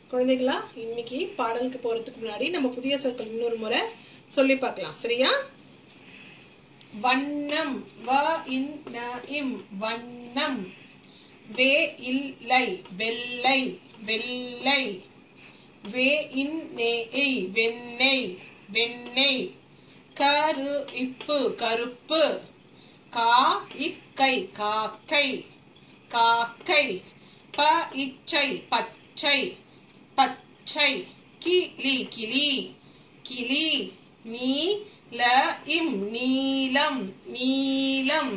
குழந்தைகளா இன்னைக்கு பாடலுக்கு போறதுக்கு முன்னாடி நம்ம புதிய சொற்கள் இன்னொரு முறை சொல்லி பார்க்கலாம் சரியா வண்ணம் வ இன் ந இம் வண்ணம் வே இல்லை வெள்ளை வெள்ளை வே இன் நே எய் வெண்ணெய் வெண்ணெய் கரு இப்பு கருப்பு கா இக்கை காக்கை காக்கை ப இச்சை பச்சை பச்சை கிளி கிளி கிளி நீ ல இம் நீலம் நீலம்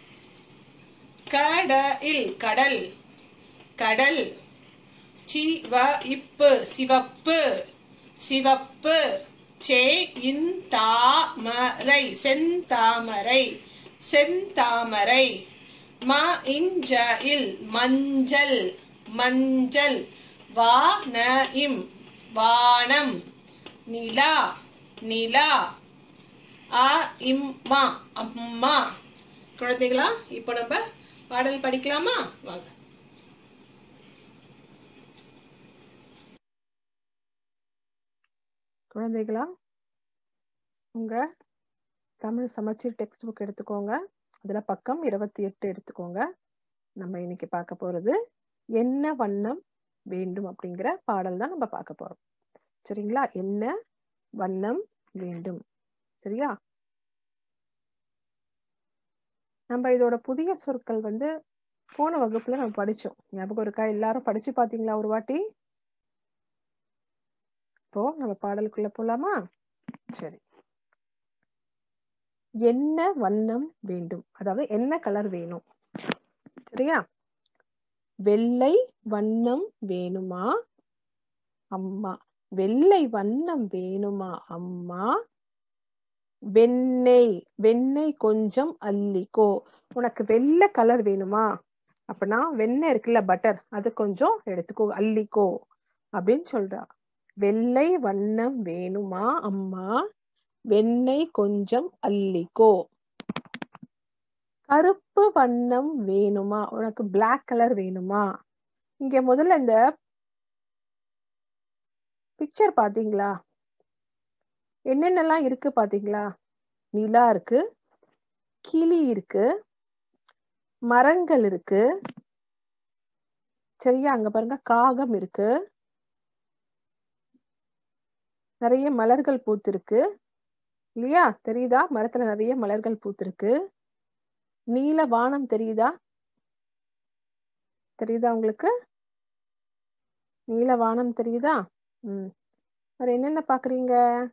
கடல் கடல் கடல் சிவ இப்பு சிவப்பு சிவப்பு சே இன் தாமரை செந்தாமரை செந்தாமரை ம இஞ்ச இல் மஞ்சள் மஞ்சள் வா ந இம் வானம் நிலா நிலா அ இம்மா அம்மா குழந்தைகளா இப்போ நம்ம பாடல் படிக்கலாமா வாங்க குழந்தைகளா உங்க தமிழ் சமச்சீர் டெக்ஸ்ட் புக் எடுத்துக்கோங்க அதுல பக்கம் இருபத்தி எட்டு எடுத்துக்கோங்க நம்ம இன்னைக்கு பார்க்க போறது என்ன வண்ணம் வேண்டும் அப்படிங்கிற பாடல் தான் நம்ம பார்க்க போறோம் சரிங்களா என்ன வண்ணம் வேண்டும் சரியா நம்ம இதோட புதிய சொற்கள் வந்து போன வகுப்புல நம்ம படிச்சோம் ஞாபகம் இருக்கா எல்லாரும் படிச்சு பாத்தீங்களா ஒரு வாட்டி இப்போ நம்ம பாடலுக்குள்ள போலாமா சரி என்ன வண்ணம் வேண்டும் அதாவது என்ன கலர் வேணும் சரியா வெள்ளை வண்ணம் வேணுமா அம்மா வெள்ளை வண்ணம் வேணுமா அம்மா வெண்ணெய் வெண்ணெய் கொஞ்சம் அள்ளிக்கோ உனக்கு வெள்ளை கலர் வேணுமா அப்பனா வெண்ணெய் இருக்குல்ல பட்டர் அது கொஞ்சம் எடுத்துக்கோ அள்ளிக்கோ அப்படின்னு சொல்றா வெள்ளை வண்ணம் வேணுமா அம்மா வெண்ணெய் கொஞ்சம் அள்ளிக்கோ கருப்பு வண்ணம் வேணுமா உனக்கு பிளாக் கலர் வேணுமா இங்க முதல்ல இந்த பிக்சர் பாத்தீங்களா என்னென்னலாம் இருக்கு பாத்தீங்களா நிலா இருக்கு கிளி இருக்கு மரங்கள் இருக்கு சரியா அங்க பாருங்க காகம் இருக்கு நிறைய மலர்கள் பூத்திருக்கு இல்லையா தெரியுதா மரத்துல நிறைய மலர்கள் பூத்திருக்கு நீல வானம் தெரியுதா தெரியுதா உங்களுக்கு நீல வானம் தெரியுதா ம் வேற என்னென்ன பாக்குறீங்க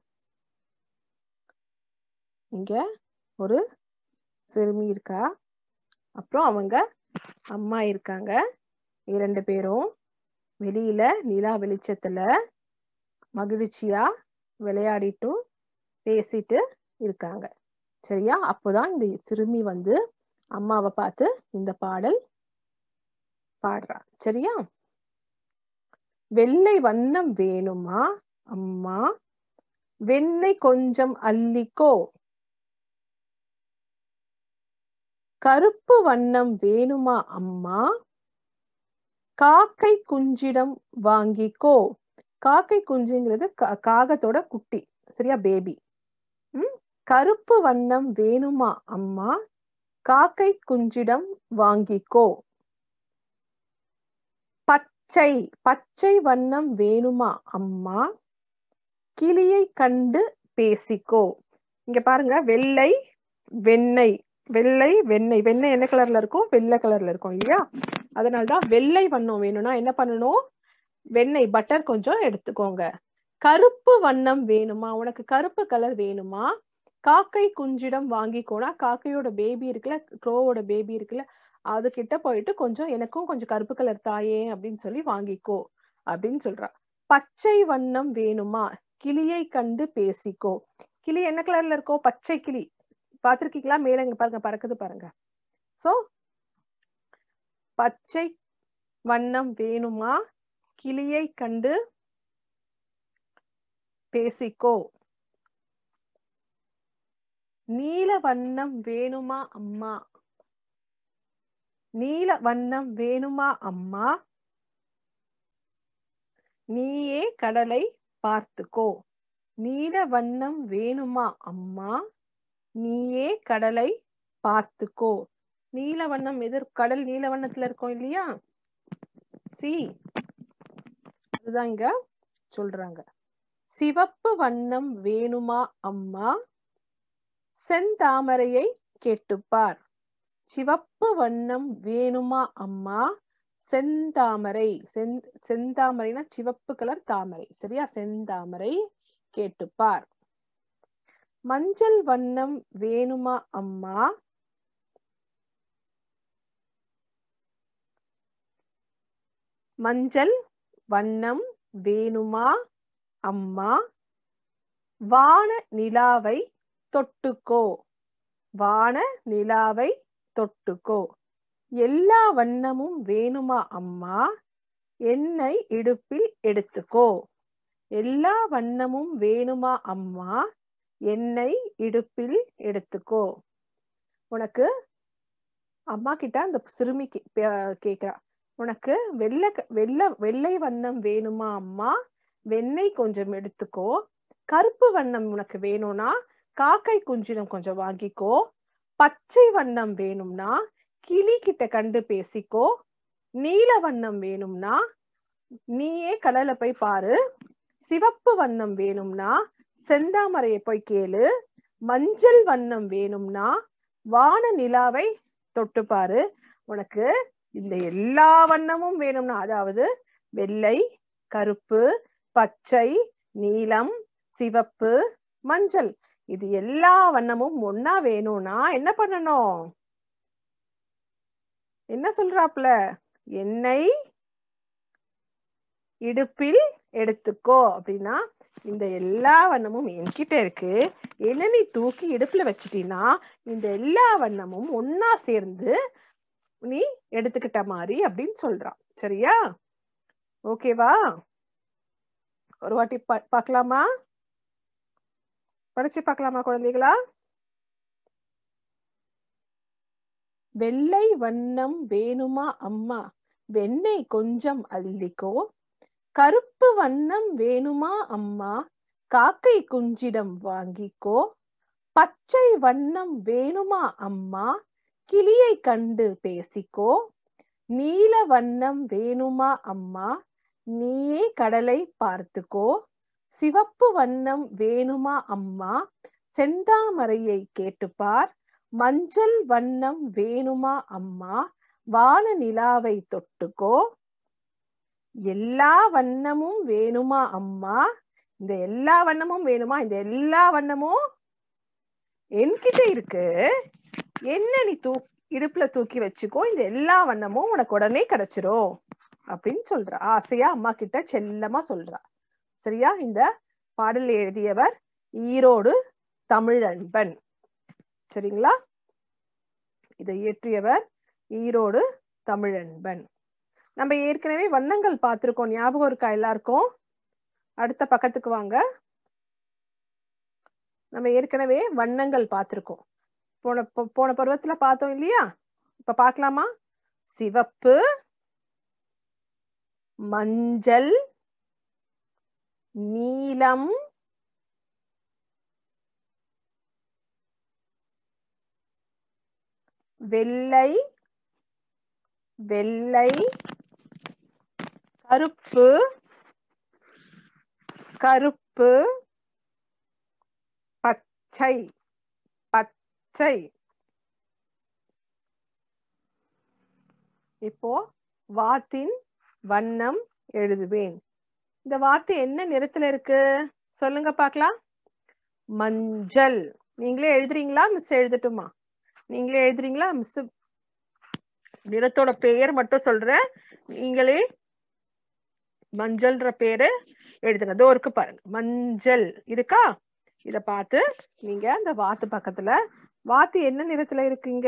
இங்க ஒரு சிறுமி இருக்கா அப்புறம் அவங்க அம்மா இருக்காங்க இரண்டு பேரும் வெளியில நிலா வெளிச்சத்துல மகிழ்ச்சியா விளையாடிட்டும் பேசிட்டு இருக்காங்க சரியா அப்போதான் இந்த சிறுமி வந்து அம்மாவை பார்த்து இந்த பாடல் பாடுறா சரியா வெள்ளை வண்ணம் வேணுமா அம்மா வெண்ணெய் கொஞ்சம் அள்ளிக்கோ கருப்பு வண்ணம் வேணுமா அம்மா காக்கை குஞ்சிடம் வாங்கிக்கோ காக்கை குஞ்சுங்கிறது காகத்தோட குட்டி சரியா பேபி ம் கருப்பு வண்ணம் வேணுமா அம்மா காக்கை குஞ்சிடம் வாங்கிக்கோ பச்சை பச்சை வண்ணம் வேணுமா அம்மா கிளியை கண்டு பேசிக்கோ இங்க பாருங்க வெள்ளை வெண்ணெய் வெள்ளை வெண்ணெய் வெண்ணெய் என்ன கலர்ல இருக்கும் வெள்ளை கலர்ல இருக்கும் இல்லையா அதனாலதான் வெள்ளை வண்ணம் வேணும்னா என்ன பண்ணணும் வெண்ணெய் பட்டர் கொஞ்சம் எடுத்துக்கோங்க கருப்பு வண்ணம் வேணுமா உனக்கு கருப்பு கலர் வேணுமா காக்கை குஞ்சிடம் வாங்கிக்கோனா காக்கையோட பேபி இருக்குல்ல க்ரோவோட பேபி இருக்குல்ல அது கிட்ட போயிட்டு கொஞ்சம் எனக்கும் கொஞ்சம் கருப்பு கலர் தாயே அப்படின்னு சொல்லி வாங்கிக்கோ அப்படின்னு சொல்றா பச்சை வண்ணம் வேணுமா கிளியை கண்டு பேசிக்கோ கிளி என்ன கலர்ல இருக்கோ பச்சை கிளி பாத்திருக்கீங்களா மேல இங்க பாருங்க பறக்குது பாருங்க சோ பச்சை வண்ணம் வேணுமா கிளியை கண்டு பேசிக்கோ நீல வண்ணம் வேணுமா அம்மா நீல வண்ணம் வேணுமா அம்மா நீயே கடலை பார்த்துக்கோ நீல வண்ணம் வேணுமா அம்மா நீயே கடலை பார்த்துக்கோ நீல வண்ணம் எதிர் கடல் நீல வண்ணத்துல இருக்கும் இல்லையா சி அதுதான் இங்க சொல்றாங்க சிவப்பு வண்ணம் வேணுமா அம்மா செந்தாமரையை கேட்டுப்பார் சிவப்பு வண்ணம் வேணுமா அம்மா செந்தாமரை செந் செந்தாமரைனா சிவப்பு கலர் தாமரை சரியா செந்தாமரை கேட்டுப்பார் மஞ்சள் வண்ணம் வேணுமா அம்மா மஞ்சள் வண்ணம் வேணுமா அம்மா வான நிலாவை தொட்டுக்கோ வான நிலாவை தொட்டுக்கோ எல்லா வண்ணமும் வேணுமா அம்மா என்னை இடுப்பில் எடுத்துக்கோ எல்லா வண்ணமும் வேணுமா அம்மா என்னை இடுப்பில் எடுத்துக்கோ உனக்கு அம்மா கிட்ட அந்த சிறுமி கே- பே- கேக்குறா உனக்கு வெள்ளை க- வெள்ளை வெள்ளை வண்ணம் வேணுமா அம்மா வெண்ணெய் கொஞ்சம் எடுத்துக்கோ கருப்பு வண்ணம் உனக்கு வேணும்னா காக்கை குஞ்சினம் கொஞ்சம் வாங்கிக்கோ பச்சை வண்ணம் வேணும்னா கிளி கிட்ட கண்டு பேசிக்கோ நீல வண்ணம் வேணும்னா நீயே கடலை போய் பாரு சிவப்பு வண்ணம் வேணும்னா செந்தாமரையை போய் கேளு மஞ்சள் வண்ணம் வேணும்னா வான நிலாவை தொட்டு பாரு உனக்கு இந்த எல்லா வண்ணமும் வேணும்னா அதாவது வெள்ளை கருப்பு பச்சை நீலம் சிவப்பு மஞ்சள் இது எல்லா வண்ணமும் ஒன்னா வேணும்னா என்ன பண்ணணும் என்ன சொல்றாப்ல என்னை இடுப்பில் எடுத்துக்கோ அப்படின்னா இந்த எல்லா வண்ணமும் என்கிட்ட இருக்கு என்ன நீ தூக்கி இடுப்புல வச்சிட்டீன்னா இந்த எல்லா வண்ணமும் ஒன்னா சேர்ந்து நீ எடுத்துக்கிட்ட மாதிரி அப்படின்னு சொல்றான் சரியா ஓகேவா ஒரு வாட்டி பா- பார்க்கலாமா படிச்சு பார்க்கலாமா குழந்தைகளா வெள்ளை வண்ணம் வேணுமா அம்மா வெண்ணெய் கொஞ்சம் அள்ளிக்கோ கருப்பு வண்ணம் வேணுமா அம்மா காக்கை குஞ்சிடம் வாங்கிக்கோ பச்சை வண்ணம் வேணுமா அம்மா கிளியை கண்டு பேசிக்கோ நீல வண்ணம் வேணுமா அம்மா நீயே கடலை பார்த்துக்கோ சிவப்பு வண்ணம் வேணுமா அம்மா செந்தாமரையை கேட்டுப்பார் மஞ்சள் வண்ணம் வேணுமா அம்மா வான நிலாவை தொட்டுக்கோ எல்லா வண்ணமும் வேணுமா அம்மா இந்த எல்லா வண்ணமும் வேணுமா இந்த எல்லா வண்ணமும் என்கிட்ட இருக்கு என்ன நீ தூ இடுப்புல தூக்கி வச்சுக்கோ இந்த எல்லா வண்ணமும் உனக்கு உடனே கிடைச்சிரும் அப்படின்னு சொல்றா ஆசையா அம்மா கிட்ட செல்லமா சொல்றா சரியா இந்த பாடல் எழுதியவர் ஈரோடு தமிழன்பன் சரிங்களா இதை இயற்றியவர் ஈரோடு தமிழன்பன் நம்ம ஏற்கனவே வண்ணங்கள் பார்த்திருக்கோம் ஞாபகம் இருக்கா எல்லாருக்கும் அடுத்த பக்கத்துக்கு வாங்க நம்ம ஏற்கனவே வண்ணங்கள் பார்த்திருக்கோம் போன போ- போன பருவத்துல பார்த்தோம் இல்லையா இப்ப பார்க்கலாமா சிவப்பு மஞ்சள் நீலம் வெள்ளை வெள்ளை கருப்பு கருப்பு பச்சை பச்சை இப்போ வாத்தின் வண்ணம் எழுதுவேன் இந்த வாத்து என்ன நிறத்துல இருக்கு சொல்லுங்க பார்க்கலாம் மஞ்சள் நீங்களே எழுதுறீங்களா மிஸ் எழுதட்டுமா நீங்களே எழுதுறீங்களா மிஸ் நிறத்தோட பெயர் மட்டும் சொல்றேன் நீங்களே மஞ்சள்ன்ற பேரு எழுதுங்க இதோ இருக்கு பாருங்க மஞ்சள் இருக்கா இத பார்த்து நீங்க அந்த வாத்து பக்கத்துல வாத்து என்ன நிறத்துல இருக்குங்க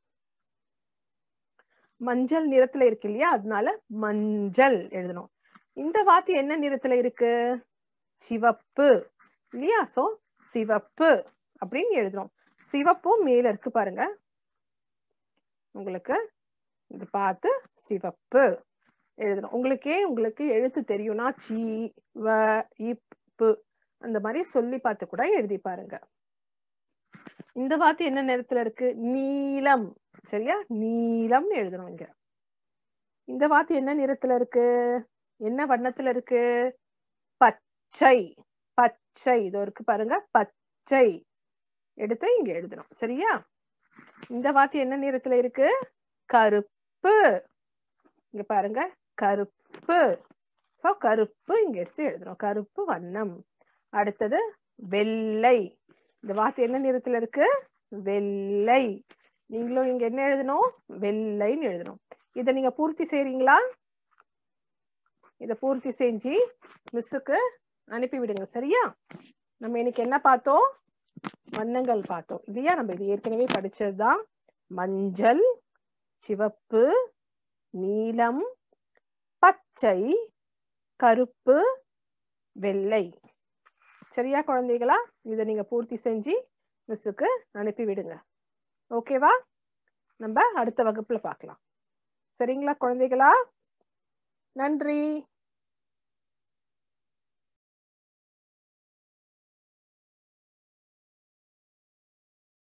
மஞ்சள் நிறத்துல இருக்கு இல்லையா அதனால மஞ்சள் எழுதணும் இந்த வாத்து என்ன நிறத்துல இருக்கு சிவப்பு இல்லையா சோ சிவப்பு அப்படின்னு எழுதுறோம் சிவப்பும் மேல இருக்கு பாருங்க உங்களுக்கு இது பார்த்து சிவப்பு எழுதணும் உங்களுக்கே உங்களுக்கு எழுத்து தெரியும்னா சி வ இப் பு அந்த மாதிரி சொல்லி பார்த்து கூட எழுதி பாருங்க இந்த வார்த்தை என்ன நிறத்துல இருக்கு நீலம் சரியா நீலம்னு எழுதணும் இங்க இந்த வார்த்தை என்ன நிறத்துல இருக்கு என்ன வண்ணத்துல இருக்கு பச்சை பச்சை இதோ இருக்கு பாருங்க பச்சை எடுத்து இங்க எழுதணும் சரியா இந்த வார்த்தை என்ன நிறத்துல இருக்கு கருப்பு இங்க பாருங்க கருப்பு சோ கருப்பு இங்க எடுத்து எழுதணும் கருப்பு வண்ணம் அடுத்தது வெள்ளை இந்த வார்த்தை என்ன நிறத்துல இருக்கு வெள்ளை நீங்களும் இங்க என்ன எழுதணும் வெள்ளைன்னு எழுதணும் இதை நீங்க பூர்த்தி செய்றீங்களா இதை பூர்த்தி செஞ்சு மிஸ்ஸுக்கு அனுப்பி விடுங்க சரியா நம்ம இன்னைக்கு என்ன பார்த்தோம் வண்ணங்கள் பார்த்தோம் இல்லையா நம்ம இது ஏற்கனவே படிச்சதுதான் மஞ்சள் சிவப்பு நீலம் பச்சை கருப்பு வெள்ளை சரியா குழந்தைகளா இதை நீங்க பூர்த்தி செஞ்சு மிஸ்ஸுக்கு அனுப்பி விடுங்க ஓகேவா நம்ம அடுத்த வகுப்புல பார்க்கலாம் சரிங்களா குழந்தைகளா நன்றி